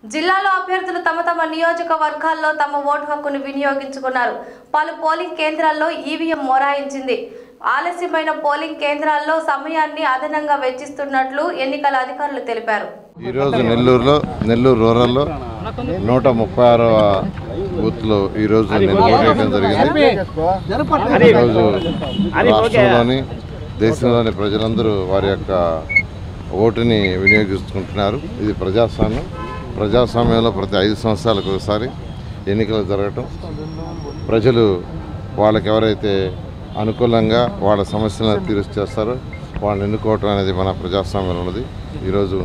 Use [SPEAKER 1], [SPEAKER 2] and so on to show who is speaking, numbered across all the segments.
[SPEAKER 1] జిల్లాలో అభ్యర్థులు తమ తమ నియోజకవర్గాల్లో తమ ఓటు హక్కును వినియోగించుకున్నారు పలు పోలింగ్ కేంద్రాల్లో ఈవీఎం మొరాయించింది ఆలస్యమైన పోలింగ్ కేంద్రాల్లో సమయాన్ని అదనంగా వెచ్చిస్తున్నట్లు ఎన్నికల అధికారులు తెలిపారు
[SPEAKER 2] ఈరోజు నెల్లూరులో నెల్లూరు రూరల్లో నూట ముప్పై ఆరవ బూత్లో ఈరోజు నేను ఓటు వేయడం జరిగింది ఈరోజు రాష్ట్రంలోని దేశంలోని ప్రజలందరూ వారి యొక్క ఓటుని వినియోగించుకుంటున్నారు ఇది ప్రజాస్వామ్యం ప్రజాస్వామ్యంలో ప్రతి ఐదు సంవత్సరాలకు ఒకసారి ఎన్నికలు జరగటం ప్రజలు వాళ్ళకి ఎవరైతే అనుకూలంగా వాళ్ళ సమస్యలను తీర్చి చేస్తారో వాళ్ళని ఎన్నుకోవటం అనేది మన ప్రజాస్వామ్యంలో ఉన్నది ఈరోజు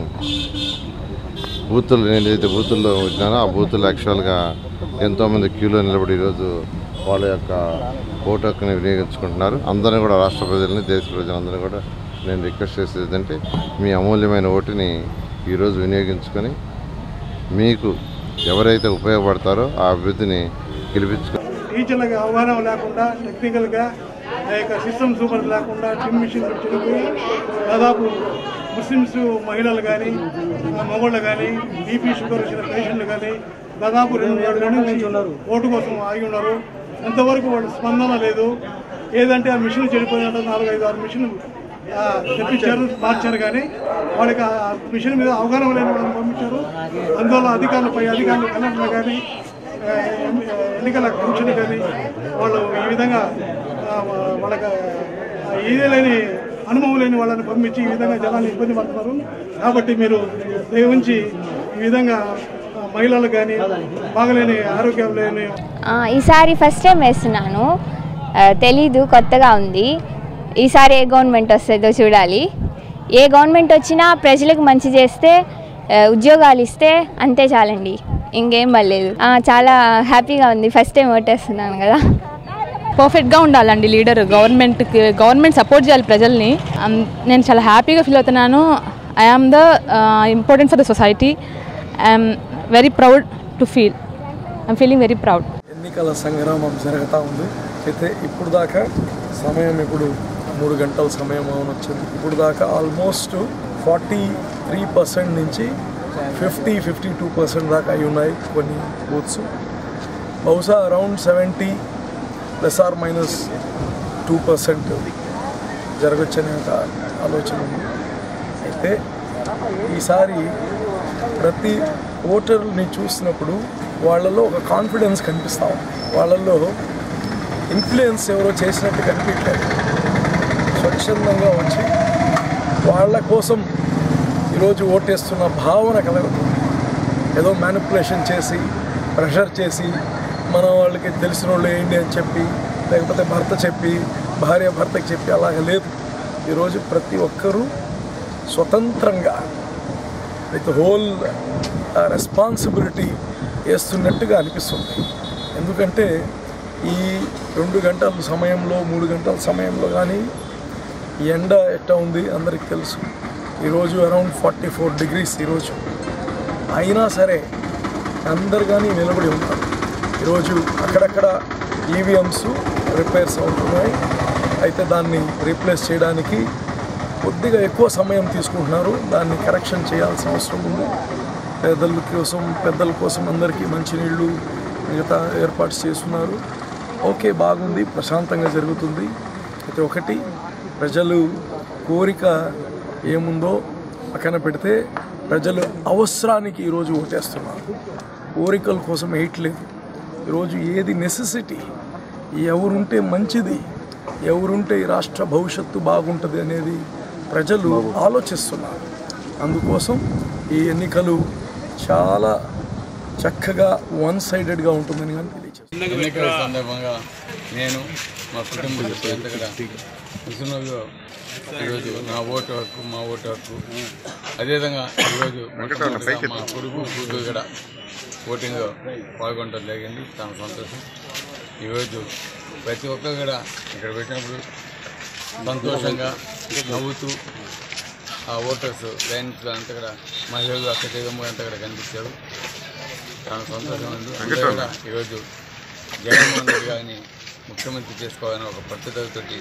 [SPEAKER 2] బూతులు నేను ఏదైతే బూతుల్లో వచ్చినానో ఆ బూతులు యాక్చువల్గా ఎంతోమంది క్యూలో నిలబడి ఈరోజు వాళ్ళ యొక్క ఓటు హక్కుని వినియోగించుకుంటున్నారు అందరినీ కూడా రాష్ట్ర ప్రజల్ని దేశ ప్రజలందరినీ కూడా నేను రిక్వెస్ట్ చేసేది ఏంటంటే మీ అమూల్యమైన ఓటుని ఈరోజు వినియోగించుకొని మీకు ఎవరైతే ఉపయోగపడతారో ఆ అభివృద్ధిని గెలిపించుకో
[SPEAKER 3] టీచర్లకు అవగాహన లేకుండా టెక్నికల్గా ఆ యొక్క సిస్టమ్ సూపర్ లేకుండా టిమ్ మిషన్ చెడిపోయి దాదాపు ముస్లిమ్స్ మహిళలు కానీ మగవాళ్ళు కానీ బీపీ షుగర్ వచ్చిన పేషెంట్లు కానీ దాదాపు రెండు మూడు గంటల నుంచి ఉన్నారు ఓటు కోసం ఆగి ఉన్నారు ఎంతవరకు వాళ్ళ స్పందన లేదు ఏదంటే ఆ మిషన్ చెడిపోయినట్టు నాలుగు ఐదు ఆరు మిషన్ తెప్పించారు మార్చారు కానీ వాళ్ళకి ఆ మిషన్ మీద అవగాహన లేని వాళ్ళని పంపించారు అందువల్ల అధికారులు పై అధికారులు కలెక్టర్లు కానీ ఆ, ఎన్ని- ఎన్నికల కమిషన్ కానీ వాళ్ళు ఈ విధంగా ఆ, వాళ్ళకి ఆ, ఇదే లేని అనుభవం లేని వాళ్ళని పంపించి ఈ విధంగా జనాన్ని ఇబ్బంది పడుతున్నారు కాబట్టి మీరు దయవుంచి ఈ విధంగా ఆ, మహిళలకు కానీ బాగలేని ఆరోగ్యం లేని
[SPEAKER 4] ఆ, ఈసారి ఫస్ట్ టైం వేస్తున్నాను ఆ, తెలీదు కొత్తగా ఉంది ఈసారి ఏ గవర్నమెంట్ వస్తుందో చూడాలి ఏ గవర్నమెంట్ వచ్చినా ప్రజలకు మంచి చేస్తే ఆ, ఉద్యోగాలు ఇస్తే అంతే చాలండి ఇంకేం పర్లేదు ఆ, చాలా హ్యాపీగా ఉంది ఫస్ట్ టైం ఓటేస్తున్నాను కదా
[SPEAKER 5] పర్ఫెక్ట్గా ఉండాలండి లీడర్ గవర్నమెంట్కి గవర్నమెంట్ సపోర్ట్ చేయాలి ప్రజల్ని అమ్, నేను చాలా హ్యాపీగా ఫీల్ అవుతున్నాను I am the important for the society I'm very proud to feel I'm feeling very proud
[SPEAKER 6] ఎన్నికల సంగ్రామం జరుగుతూ ఉంది అయితే ఇప్పుడు దాకా సమయం ఇప్పుడు మూడు గంటల సమయం అవును వచ్చింది ఇప్పుడు దాకా ఆల్మోస్ట్ ఫార్టీ త్రీ పర్సెంట్ నుంచి ఫిఫ్టీ ఫిఫ్టీ టూ పర్సెంట్ దాకా అయి ఉన్నాయి కొన్ని బూత్స్ బహుశా around seventy plus or minus two percent జరగచ్చనే ఒక ఆలోచన ఉంది అయితే ఈసారి ప్రతి ఓటర్ని చూసినప్పుడు వాళ్ళలో ఒక కాన్ఫిడెన్స్ కనిపిస్తూ ఉంది వాళ్ళల్లో ఇన్ఫ్లుయెన్స్ ఎవరో చేసినట్టు కనిపించలేదు స్వచ్ఛందంగా వచ్చి వాళ్ళ కోసం ఈరోజు ఓటేస్తున్న భావన కలగదు ఏదో మ్యానిపులేషన్ చేసి ప్రెషర్ చేసి మన వాళ్ళకి తెలిసిన వాళ్ళు ఏంటి అని చెప్పి లేకపోతే భర్త చెప్పి భార్య భర్తకి చెప్పి అలాగ లేదు ఈరోజు ప్రతి ఒక్కరూ స్వతంత్రంగా విత్ హోల్ రెస్పాన్సిబిలిటీ వేస్తున్నట్టుగా అనిపిస్తుంది ఎందుకంటే ఈ రెండు గంటల సమయంలో మూడు గంటల సమయంలో కానీ ఈ ఎండ ఎట్లా ఉంది అందరికి తెలుసు ఈరోజు అరౌండ్ ఫార్టీ ఫోర్ డిగ్రీస్ ఈరోజు అయినా సరే అందరు కానీ నిలబడి ఉన్నారు ఈరోజు అక్కడక్కడ ఈవీఎంస్ రిపేర్స్ అవుతున్నాయి అయితే దాన్ని రీప్లేస్ చేయడానికి కొద్దిగా ఎక్కువ సమయం తీసుకుంటున్నారు దాన్ని కరెక్షన్ చేయాల్సిన అవసరం ఉంది పేదల కోసం పెద్దల కోసం అందరికీ మంచినీళ్ళు మిగతా ఏర్పాటు చేస్తున్నారు ఓకే బాగుంది ప్రశాంతంగా జరుగుతుంది అయితే ఒకటి ప్రజలు కోరిక ఏముందో పక్కన పెడితే ప్రజలు అవసరానికి ఈరోజు ఓటేస్తున్నారు కోరికల కోసం వేయట్లేదు ఈరోజు ఏది నెసెసిటీ ఎవరుంటే మంచిది ఎవరుంటే ఈ రాష్ట్ర భవిష్యత్తు బాగుంటుంది అనేది ప్రజలు ఆలోచిస్తున్నారు అందుకోసం ఈ ఎన్నికలు చాలా చక్కగా వన్ సైడెడ్గా ఉంటుందని కానీ తెలియజేస్తాను
[SPEAKER 7] ఎన్నికల సందర్భంగా నేను మా కుటుంబ సభ్యులంతా కూడా ముస్లింలు ఈరోజు నా ఓటు హక్కు మా ఓటు హక్కు అదేవిధంగా ఈరోజు మొట్టమొదటిగా మా కొడుకు కూతురు కూడా ఓటింగ్ పాల్గొనడం జరిగింది చాలా సంతోషం ఈరోజు ప్రతి ఒక్కరు కూడా ఇక్కడ పెట్టినప్పుడు సంతోషంగా నవ్వుతూ ఆ ఓటర్స్ లైన్స్ అంతా కూడా మహిళలు అక్క చెగమ్మ అంతా కూడా కనిపించారు చాలా సంతోషం ఉంది అందరూ కూడా ఈరోజు జగన్మోహన్ రెడ్డి గారిని ముఖ్యమంత్రి చేసుకోవాలని ఒక పట్టుదలతోటి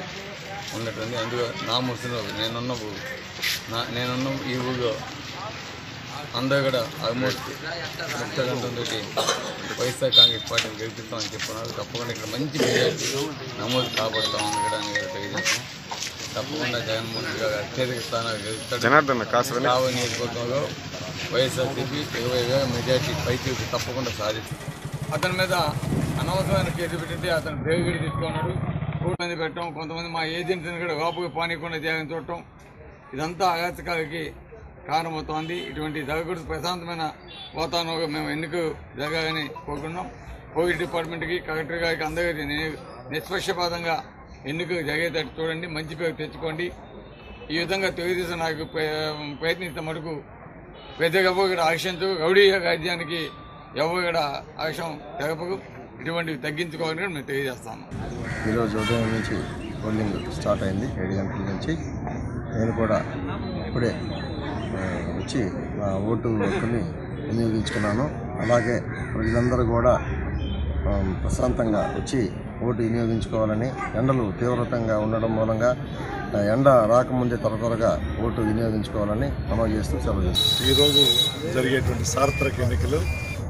[SPEAKER 7] ఉన్నట్టుంది అందులో నా ముసులో నేనున్న ఊరు నా నేనున్న ఈ ఊళ్ళో అందరూ కూడా ఆల్మోస్ట్ ముక్తగంధంతో వైఎస్ఆర్ కాంగ్రెస్ పార్టీని గెలిపిస్తామని చెప్పున్నారు తప్పకుండా ఇక్కడ మంచి మెజార్టీ నమోదు కాబడతామని కూడా నేను ఇక్కడ తెలియజేస్తాను తప్పకుండా జగన్మోహన్ రెడ్డి గారు అత్యధిక స్థానాలు గెలుస్తాడు కావలి నియోజకవర్గంలో వైఎస్ఆర్సీపీ ఇరవై వేల మెజార్టీ పైకి తప్పకుండా సాధిస్తుంది అతని మీద అనవసరమైన కేసు పెట్టింటే అతను బేగిడి తీసుకున్నాడు మూడు మంది పెట్టడం కొంతమంది మా ఏజెంట్ని కూడా లోపలికి పానీయకుండా త్యాగం చూడటం ఇదంతా అగాచకాలకి కారణమవుతోంది ఇటువంటి జరగకూడదు ప్రశాంతమైన వాతావరణంలో మేము ఎన్నిక జరగాలని కోరుకున్నాం పోలీస్ డిపార్ట్మెంట్కి కలెక్టర్ గారికి అందరికీ ని- నిష్పక్షపాతంగా ఎన్నికలు జరిగేటట్టు చూడండి మంచి పేరు తెచ్చుకోండి ఈ విధంగా తెలుగుదేశం నాకు ప్రయత్నిస్తే మటుకు ప్రజలు ఎవరు కూడా ఆశించు రౌడీ రాజ్యానికి ఎవరు కూడా ఆశం తెగపకు ఇటువంటివి తగ్గించుకోవాలని కూడా మేము తెలియజేస్తాము
[SPEAKER 8] ఈరోజు ఉదయం నుంచి పోలింగ్ స్టార్ట్ అయింది ఏడు గంటల నుంచి నేను కూడా ఇప్పుడే ఆ, వచ్చి నా ఓటు హక్కుని వినియోగించుకున్నాను అలాగే ప్రజలందరూ కూడా ఆ, ప్రశాంతంగా వచ్చి ఓటు వినియోగించుకోవాలని ఎండలు తీవ్రతంగా ఉండడం మూలంగా ఆ, ఎండ రాకముందే త్వర త్వరగా ఓటు వినియోగించుకోవాలని మనవి చేస్తూ సెలవు చేస్తున్నాను.
[SPEAKER 9] ఈరోజు జరిగేటువంటి సార్వత్రిక ఎన్నికలు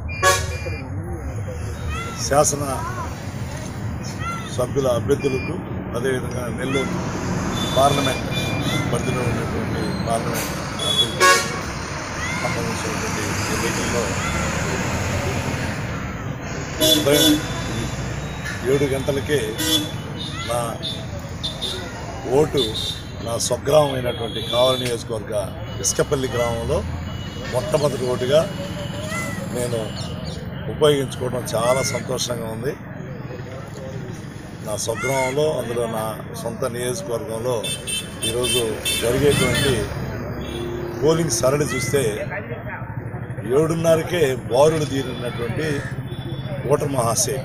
[SPEAKER 9] శాసన సభ్యుల అభ్యర్థులకు అదేవిధంగా నెల్లూరు పార్లమెంట్ పరిధిలో ఉన్నటువంటి పార్లమెంట్ అభ్యర్థులకు సంబంధించినటువంటి ఎన్నికల్లో ఉదయం ఏడు గంటలకే నా ఓటు నా స్వగ్రామం అయినటువంటి కావలి నియోజకవర్గ ఇసుకపల్లి గ్రామంలో మొట్టమొదటి ఓటుగా నేను ఉపయోగించుకోవడం చాలా సంతోషంగా ఉంది నా స్వగ్రామంలో అందులో నా సొంత నియోజకవర్గంలో ఈరోజు జరిగేటువంటి పోలింగ్ సరళి చూస్తే ఏడున్నరకే బారులు తీరినటువంటి ఓటర్ మహాశయులు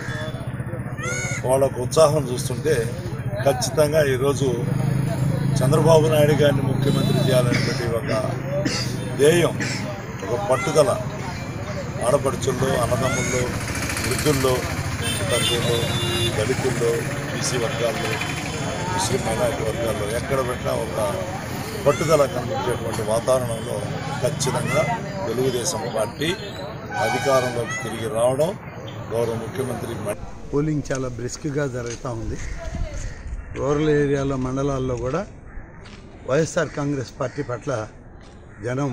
[SPEAKER 9] వాళ్ళకు ఉత్సాహం చూస్తుంటే ఖచ్చితంగా ఈరోజు చంద్రబాబు నాయుడు గారిని ముఖ్యమంత్రి చేయాలనేటువంటి ఒక ధ్యేయం ఒక పట్టుదల ఆడపడుచుల్లో అన్నదమ్ముల్లో వృద్ధుల్లో తక్కువలో దళితుల్లో బీసీ వర్గాల్లో ముస్లిం మైనారిటీ వర్గాల్లో ఎక్కడ పెట్టినా ఒక పట్టుదల కనిపించేటువంటి వాతావరణంలో ఖచ్చితంగా తెలుగుదేశం పార్టీ అధికారంలోకి తిరిగి రావడం గౌరవ ముఖ్యమంత్రి మ-
[SPEAKER 10] పోలింగ్ చాలా బ్రిస్క్గా జరుగుతూ ఉంది రూరల్ ఏరియాలో మండలాల్లో కూడా వైఎస్ఆర్ కాంగ్రెస్ పార్టీ పట్ల జనం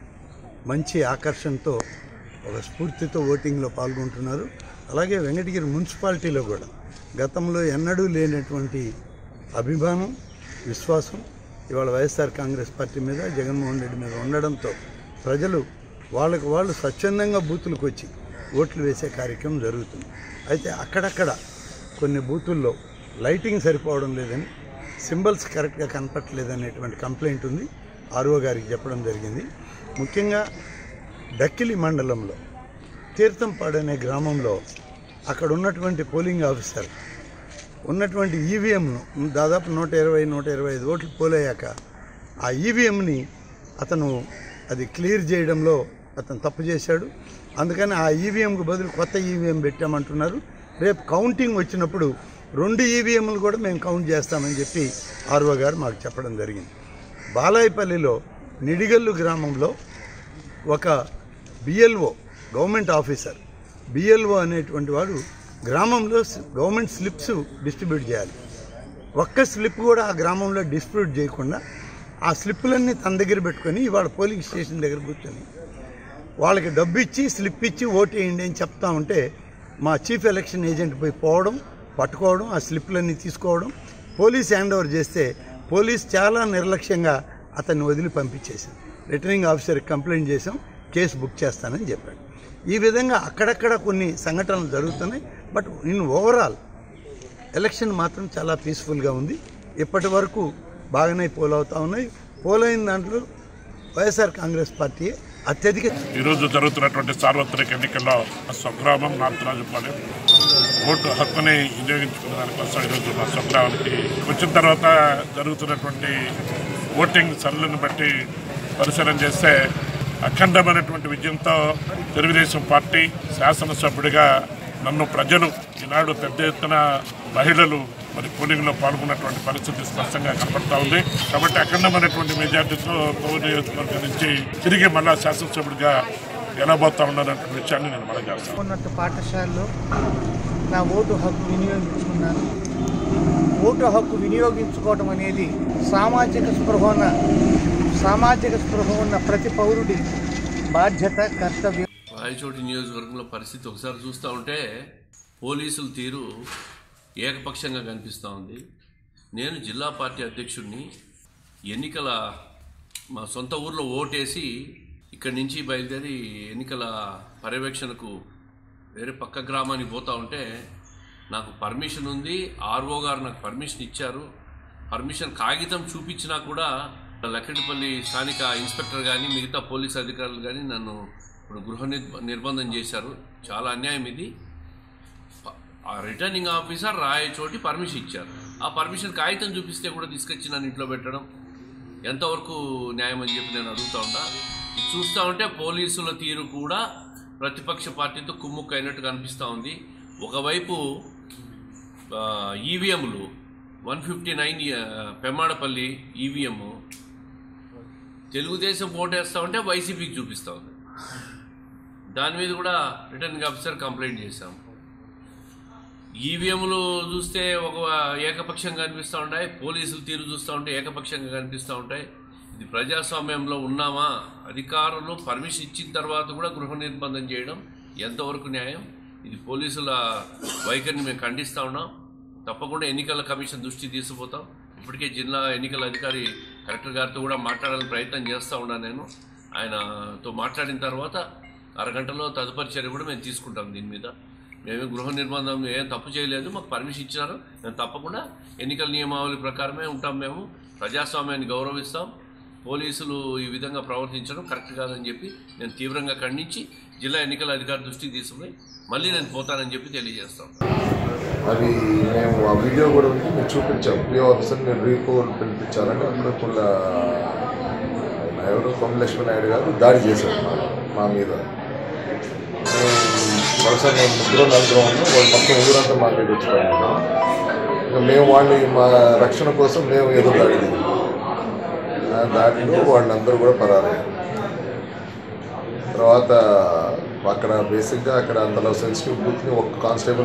[SPEAKER 10] మంచి ఆకర్షణతో ఒక స్ఫూర్తితో ఓటింగ్లో పాల్గొంటున్నారు అలాగే వెంకటగిరి మున్సిపాలిటీలో కూడా గతంలో ఎన్నడూ లేనటువంటి అభిమానం విశ్వాసం ఇవాళ వైఎస్ఆర్ కాంగ్రెస్ పార్టీ మీద జగన్మోహన్ రెడ్డి మీద ఉండడంతో ప్రజలు వాళ్ళకు వాళ్ళు స్వచ్ఛందంగా బూతులకు వచ్చి ఓట్లు వేసే కార్యక్రమం జరుగుతుంది అయితే అక్కడక్కడ కొన్ని బూతుల్లో లైటింగ్ సరిపోవడం లేదని సింబల్స్ కరెక్ట్గా కనపట్లేదనేటువంటి కంప్లైంట్ ఉంది ఆర్ఓ గారికి చెప్పడం జరిగింది ముఖ్యంగా డక్కిలి మండలంలో తీర్థంపాడు అనే గ్రామంలో అక్కడ ఉన్నటువంటి పోలింగ్ ఆఫీసర్ ఉన్నటువంటి ఈవీఎంను దాదాపు నూట ఇరవై నూట ఇరవై ఐదు ఓట్లు పోలయ్యాక ఆ ఈవీఎంని అతను అది క్లియర్ చేయడంలో అతను తప్పు చేశాడు అందుకని ఆ ఈవీఎంకు బదులు కొత్త ఈవీఎం పెట్టామంటున్నారు రేపు కౌంటింగ్ వచ్చినప్పుడు రెండు ఈవీఎంలు కూడా మేము కౌంట్ చేస్తామని చెప్పి ఆర్ఓ గారు మాకు చెప్పడం జరిగింది బాలాయపల్లిలో నిడిగల్లు గ్రామంలో ఒక బిఎల్ఓ గవర్నమెంట్ ఆఫీసర్ బిఎల్ఓ అనేటువంటి వాడు గ్రామంలో స్- గవర్నమెంట్ స్లిప్స్ డిస్ట్రిబ్యూట్ చేయాలి ఒక్క స్లిప్ కూడా ఆ గ్రామంలో డిస్ట్రిబ్యూట్ చేయకుండా ఆ స్లిప్పులన్నీ తన దగ్గర పెట్టుకొని ఇవాళ పోలింగ్ స్టేషన్ దగ్గర కూర్చొని వాళ్ళకి డబ్బు ఇచ్చి స్లిప్ ఇచ్చి ఓటు వేయండి అని చెప్తా ఉంటే మా చీఫ్ ఎలక్షన్ ఏజెంట్ పోయి పోవడం పట్టుకోవడం ఆ స్లిప్లన్నీ తీసుకోవడం పోలీస్ హ్యాండ్ ఓవర్ చేస్తే పోలీస్ చాలా నిర్లక్ష్యంగా అతన్ని వదిలి పంపించేసింది రిటర్నింగ్ ఆఫీసర్కి కంప్లైంట్ చేసాం కేసు బుక్ చేస్తానని చెప్పాడు ఈ విధంగా అక్కడక్కడ కొన్ని సంఘటనలు జరుగుతున్నాయి బట్ ఇన్ ఓవరాల్ ఎలక్షన్ మాత్రం చాలా పీస్ఫుల్గా ఉంది ఇప్పటి వరకు బాగానే పోల్ అవుతా ఉన్నాయి పోల్ అయిన దాంట్లో వైఎస్ఆర్ కాంగ్రెస్ పార్టీ అత్యధిక
[SPEAKER 11] ఈరోజు జరుగుతున్నటువంటి సార్వత్రిక ఎన్నికల్లో మా స్వగ్రామం నార్తరాజుపాలెం ఓటు హక్కుని వినియోగించుకునే దానికోసం ఈరోజు మా స్వగ్రామానికి వచ్చిన తర్వాత జరుగుతున్నటువంటి ఓటింగ్ సరళిని బట్టి పరిశీలన చేస్తే అఖండమైనటువంటి విజయంతో తెలుగుదేశం పార్టీ శాసనసభ్యుడిగా నన్ను ప్రజలు ఈనాడు పెద్ద ఎత్తున మహిళలు మరి పోలింగ్లో పాల్గొన్నటువంటి పరిస్థితి స్పష్టంగా కనపడతా ఉంది కాబట్టి అఖండమైనటువంటి మెజార్టీతో కోవిడ్ నియోజకవర్గం నుంచి తిరిగి మళ్ళా శాసనసభ్యుడిగా గెలబోతా ఉన్నారనే విషయాన్ని నేను మనం చేస్తాను
[SPEAKER 12] ఉన్నట్టు పాఠశాలలో నా ఓటు హక్కు వినియోగించుకున్నాను ఓటు హక్కు వినియోగించుకోవడం అనేది సామాజిక స్పృహ ఉన్న సామాజిక స్పృహ ఉన్న ప్రతి పౌరుడి బాధ్యత కర్తవ్యం
[SPEAKER 13] రాయచోటి నియోజకవర్గంలో పరిస్థితి ఒకసారి చూస్తూ ఉంటే పోలీసుల తీరు ఏకపక్షంగా కనిపిస్తూ ఉంది నేను జిల్లా పార్టీ అధ్యక్షుడిని ఎన్నికల మా సొంత ఊర్లో ఓటేసి ఇక్కడి నుంచి బయలుదేరి ఎన్నికల పర్యవేక్షణకు వేరే పక్క గ్రామానికి పోతా ఉంటే నాకు పర్మిషన్ ఉంది ఆర్ఓ గారు నాకు పర్మిషన్ ఇచ్చారు పర్మిషన్ కాగితం చూపించినా కూడా లక్కడిపల్లి స్థానిక ఇన్స్పెక్టర్ కానీ మిగతా పోలీస్ అధికారులు కానీ నన్ను ఇప్పుడు గృహ నిర్బ- నిర్బంధం చేశారు చాలా అన్యాయం ఇది ప- ఆ రిటర్నింగ్ ఆఫీసర్ రాయచోటి పర్మిషన్ ఇచ్చారు ఆ పర్మిషన్ కాగితం చూపిస్తే కూడా తీసుకొచ్చి నన్ను ఇంట్లో పెట్టడం ఎంతవరకు న్యాయం అని చెప్పి నేను అడుగుతా ఉన్నా ఇది చూస్తూ ఉంటే పోలీసుల తీరు కూడా ప్రతిపక్ష పార్టీతో కుమ్ముక్కు అయినట్టు కనిపిస్తూ ఉంది ఒకవైపు ఈవీఎంలు one fifty nine Pemmadapalli EVM Telugu Desam ఓటేస్తా ఉంటే వైసీపీకి చూపిస్తూ ఉంది దాని మీద కూడా రిటర్నింగ్ ఆఫీసర్ కంప్లైంట్ చేశాం ఈవీఎంలు చూస్తే ఒక ఏకపక్షంగా కనిపిస్తూ ఉంటాయి పోలీసులు తీరు చూస్తూ ఉంటే ఏకపక్షంగా కనిపిస్తూ ఉంటాయి ఇది ప్రజాస్వామ్యంలో ఉన్నామా అధికారులు పర్మిషన్ ఇచ్చిన తర్వాత కూడా గృహ నిర్బంధం చేయడం ఎంతవరకు న్యాయం ఇది పోలీసుల వైఖరిని మేము ఖండిస్తూ ఉన్నాం తప్పకుండా ఎన్నికల కమిషన్ దృష్టి తీసుకుపోతాం ఇప్పటికే జిల్లా ఎన్నికల అధికారి కలెక్టర్ గారితో కూడా మాట్లాడాలని ప్రయత్నం చేస్తూ ఉన్నాను నేను ఆయనతో మాట్లాడిన తర్వాత అరగంటలో తదుపరి చర్య కూడా మేము తీసుకుంటాం దీని మీద మేము గృహ నిర్బంధం ఏం తప్పు చేయలేదు మాకు పర్మిషన్ ఇచ్చినారు మేము తప్పకుండా ఎన్నికల నియమావళి ప్రకారమే ఉంటాం మేము ప్రజాస్వామ్యాన్ని గౌరవిస్తాం పోలీసులు ఈ విధంగా ప్రవర్తించడం కరెక్ట్ కాదని చెప్పి నేను తీవ్రంగా ఖండించి జిల్లా ఎన్నికల అధికారి దృష్టికి తీసుకుని మళ్ళీ నేను పోతానని చెప్పి తెలియజేస్తాం
[SPEAKER 14] అది మేము ఆ వీడియో కూడా ఉంది మేము చూపించాం పిఓ ఆఫీసర్ నేను రీపోర్ట్ పిలిపించాలని అప్పుడు ఇప్పుడు ఎవరు కొమ్మలక్ష్మీ నాయుడు గారు దాడి చేశారు మా- మా మీద మేము వరుస మేము ముగ్గురు నలుగురు ఉన్నాం వాళ్ళు మొత్తం ఊరంతా మా మీద వచ్చిపోయారు ఇక మేము వాళ్ళని మా రక్షణ కోసం మేము ఎదురు దాడి దిగాం. ఆ దాడిలో వాళ్ళందరూ కూడా పరారయ్యారు తర్వాత అక్కడ బేసిక్గా అక్కడ అంతలో సెన్సిటివ్ బూత్ని ఒక కానిస్టేబుల్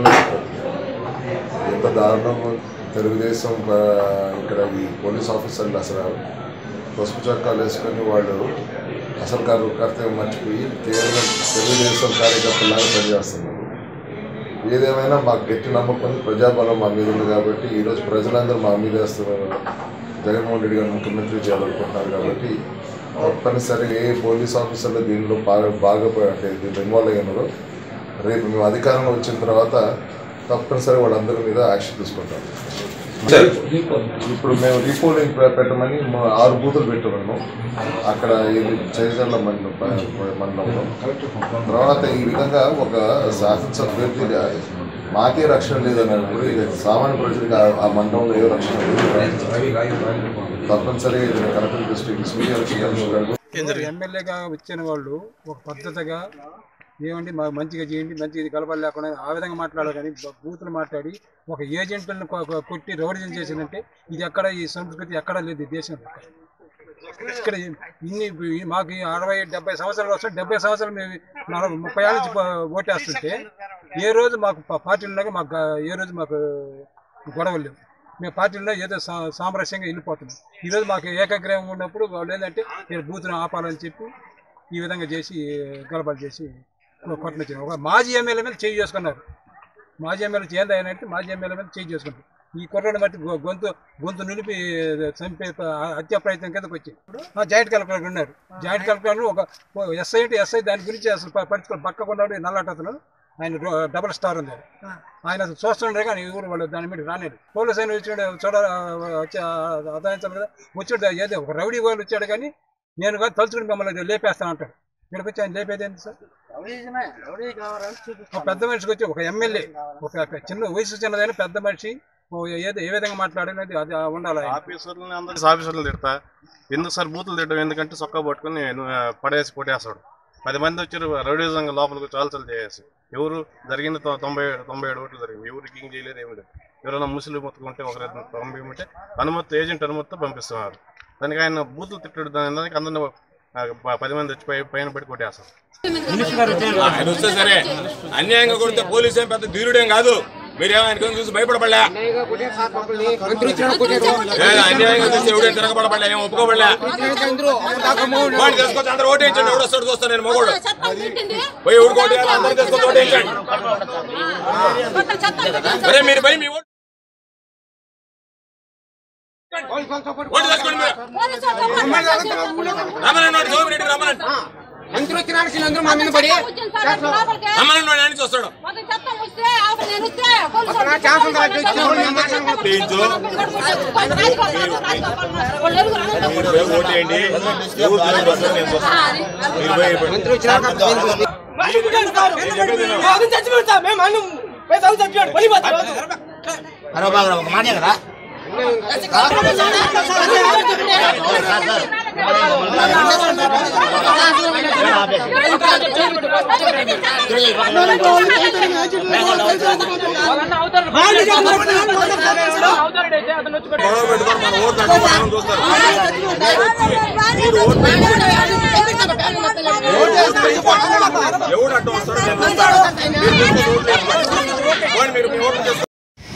[SPEAKER 14] ఎంత దారుణం తెలుగుదేశం ఆ, ఇక్కడ ఈ పోలీస్ ఆఫీసర్లు అసలు పసుపు చొక్కాలు వేసుకొని వాళ్ళు అసలు కారు కర్తవ్యం మర్చిపోయి కేవలం తెలుగుదేశం కార్యకర్తలాగా పనిచేస్తున్నారు ఏదేమైనా మాకు గట్టి నమ్మకం ఉంది ప్రజాబలం మా మీద ఉంది కాబట్టి ఈరోజు ప్రజలందరూ మా మీద వేస్తున్నారు జగన్మోహన్ రెడ్డి గారు ముఖ్యమంత్రి చేయాలనుకుంటున్నారు కాబట్టి తప్పనిసరిగా ఏ పోలీస్ ఆఫీసర్లు దీనిలో బాగా బాగా అంటే దీంట్లో ఇన్వాల్వ్ అయినారో రేపు మేము అధికారంలో వచ్చిన తర్వాత తప్పనిసరి వాళ్ళందరి మీద యాక్షన్ తీసుకుంటాం ఇప్పుడు మేము రీపోలింగ్ పె- పెట్టమని మా ఆరు బూతులు పెట్టమన్నాము అక్కడ ఇది చేజర్ల మండలం ప- మండలంలో తర్వాత ఈ విధంగా ఒక శాసనసభ అభ్యర్థిగా మాకే రక్షణ లేదన్నప్పుడు ఇక సామాన్య ప్రజలకు ఆ- ఆ మండలంలో ఏ రక్షణ లేదు తప్పనిసరిగా ఇది కలెక్టర్ దృష్టికి తీసుకుని ఎలక్షన్ కమిషన్ గారికి
[SPEAKER 15] ఎమ్మెల్యేగా వచ్చిన వాళ్ళు ఒక పద్ధతిగా ఏమండి మాకు మంచిగా చేయండి మంచిగా ఇది కలపాలి లేకుండా ఆ విధంగా మాట్లాడారు కానీ బ- బూతులు మాట్లాడి ఒక ఏజెంట్లను కొ- కొ- కొట్టి రౌడిజం చేసిందంటే ఇది ఎక్కడ ఈ సంస్కృతి ఎక్కడా లేదు ఈ దేశంలో ఇక్కడ ఇన్ని ఈ- మాకు ఈ అరవై డెబ్బై సంవత్సరాలు వస్తే డెబ్బై సంవత్సరాలు మేము నలభై ముప్పై ఏళ్ళ నుంచి ప- ఓటేస్తుంటే ఏ రోజు మాకు ప- పార్టీలున్నాక మాకు గా- ఏ రోజు మాకు గొడవలు లేవు మేము పార్టీలో ఏదో సా- సామరస్యంగా వెళ్ళిపోతున్నాం ఈరోజు మాకు ఏకగ్రహం ఉన్నప్పుడు వాళ్ళు ఏంటంటే మీరు బూత్ను ఆపాలని చెప్పి ఈ విధంగా చేసి గలబలు చేసి కొట్టనిచ్చారు ఒక మాజీ ఎమ్మెల్యే మీద చేయి చేసుకున్నారు మాజీ ఎమ్మెల్యే ఏంది ఆయన అంటే మాజీ ఎమ్మెల్యే మీద చేయి చేసుకుంటారు ఈ కుర్రని బట్టి గొ- గొంతు గొంతు నిలిపి చంపే ప- హత్య ప్రయత్నం కిందకు వచ్చి ఆ జాయింట్ కలెక్టర్ ఉన్నారు జాయింట్ కలెక్టర్ ఒక ఎస్ఐ అంటే ఎస్ఐ దాని గురించి అసలు ప- పట్టించుకో పక్కకున్నాడు నల్లటతను ఆయన రో- డబుల్ స్టార్ ఉంది ఆయన అసలు చూస్తుండే కానీ ఎవరు వాళ్ళు దాని మీద రాలేదు పోలీస్ ఆయన వచ్చాడు చూడ వచ్చి అదాయించాలి కదా వచ్చాడు ఏదో ఒక రౌడీ వాళ్ళు వచ్చాడు కానీ నేను కానీ తలుచుకుని మిమ్మల్ని లేపేస్తాను అంటాడు ఇక్కడికి వచ్చి ఆయన లేపేది ఏంటి సార్ ఒక పెద్ద మనిషికి వచ్చి ఒక ఎమ్మెల్యే ఒక ఒక చిన్న వయసు చిన్నదైన పెద్ద మనిషి ఓ ఏదో ఏ విధంగా మాట్లాడినది అది ఉండాలి ఆయన.
[SPEAKER 16] ఆఫీసర్లని అందరూ ఆఫీసర్లు తిడతా ఎందుకు సార్ బూతులు తిట్టడం ఎందుకంటే చొక్కా పట్టుకొని నేను పడేసి కొట్టేస్తాడు పది మంది వచ్చారు రౌడీజంగా లోపలికి చాల్చలు చేసేసి ఎవరు జరిగింది తొ- తొంభై తొంభై ఏడు ఓట్లు జరిగింది ఎవరు కింగ్ చేయలేదు ఏమి లేదు ఎవరైనా ముస్లిం మొత్తుకుంటే ఒకరి పంపించమంటే అనుమతి ఏజెంట్ అనుమతితో పంపిస్తున్నారు దానికి ఆయన బూతులు తిట్టడు దానికి అందరిని ఆ, ప- పది మంది వచ్చి పై- పైన పెట్టి కొట్టేస్తారు
[SPEAKER 17] ఆయన వస్తే సరే అన్యాయంగా కొడితే పోలీసు ఏం పెద్ద ధీరుడేం కాదు మీరేమో ఆయన చూసి భయపడబడలే లేదు, అన్యాయంగా చూసి ఎవడేం తిరగబడబడలే ఏం ఒప్పుకోబడలే వాడిని తీసుకొచ్చి అందరూ ఓటేయించండి ఎవడు వస్తాడు చూస్తాను నేను మగోడు పోయి ఎవడు ఓటేయాలి అందరూ తీసుకొచ్చి ఓటేయించండి అరే మీరు పోయి మీ ఓటు ఓటు తీసుకోండి మీరు రమ్మనండి వాడు సోమిరెడ్డి రమ్మనండి
[SPEAKER 18] మంత్రులు వచ్చిన అందరూ మా మీద పడి
[SPEAKER 17] రమ్మనండి వాడు ఆయన చూస్తాడు
[SPEAKER 18] ఛాన్స్ ఉందా వచ్చి
[SPEAKER 17] ప్లీజు మీరు పోయి ఓటేయండి ఎవరు తిరగబడతారో నేను చూస్తాను. మీరు పోయి
[SPEAKER 18] ఒక మాట కదా
[SPEAKER 17] గొడవ పెట్టుకొని మన ఓట్లు అడ్డుకోవడం చూస్తారు మీరు ఓట్లు ఎవడు అడ్డం వస్తాడో నేను చూస్తాను మీరు తీసుకొని ఓట్లు వేసుకోండి. పోండి మీరు మీ ఓట్లు చేసుకోండి.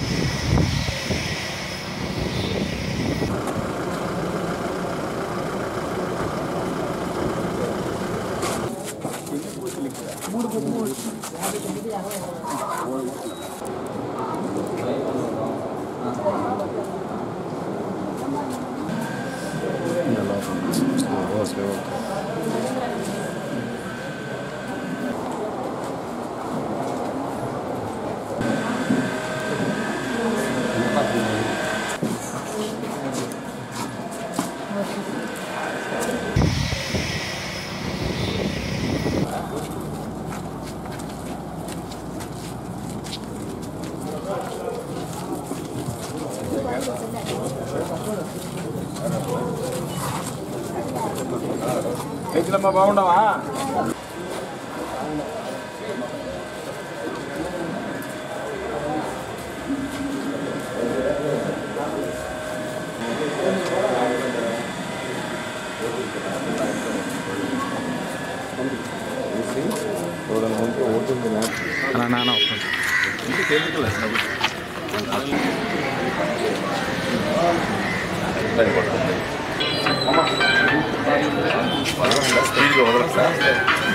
[SPEAKER 18] ఎట్లమ్మా బాగుండవా
[SPEAKER 17] స్పీడ్గా వదలక